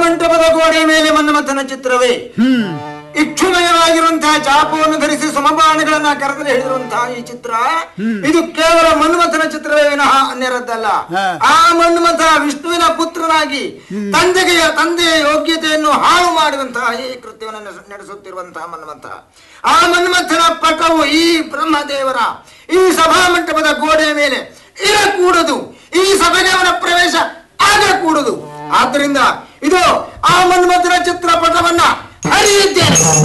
ಮಂಟಪದ ಗೋಡೆಯ ಮೇಲೆ ಮನ್ಮಥನ ಚಿತ್ರವೇ ಇಕ್ಷುಮಯವಾಗಿರುವಂತಹ ಚಾಪವನ್ನು ಧರಿಸಿ ಸಮಬಾಣಗಳನ್ನ ಕರೆದರೆ ಹಿಡಿದಿರುವಂತಹ ಈ ಚಿತ್ರ ಇದು ಕೇವಲ ಮನ್ಮಥನ ಚಿತ್ರವೇ ವಿನಃ ಅನ್ಯರದ್ದಲ್ಲ ಹಾ. ಆ ಮನ್ಮಥ ವಿಷ್ಣುವಿನ ಪುತ್ರನಾಗಿ ತಂದೆಗೆಯ ತಂದೆಯ ಯೋಗ್ಯತೆಯನ್ನು ಹಾಳು ಮಾಡುವಂತಹ ಈ ಕೃತ್ಯವನ್ನು ನಡೆಸ- ನಡೆಸುತ್ತಿರುವಂತಹ ಮನ್ಮಥ ಆ ಮನ್ಮಥನ ಪಟವು ಈ ಬ್ರಹ್ಮದೇವರ ಈ ಸಭಾ ಮಂಟಪದ ಗೋಡೆಯ ಮೇಲೆ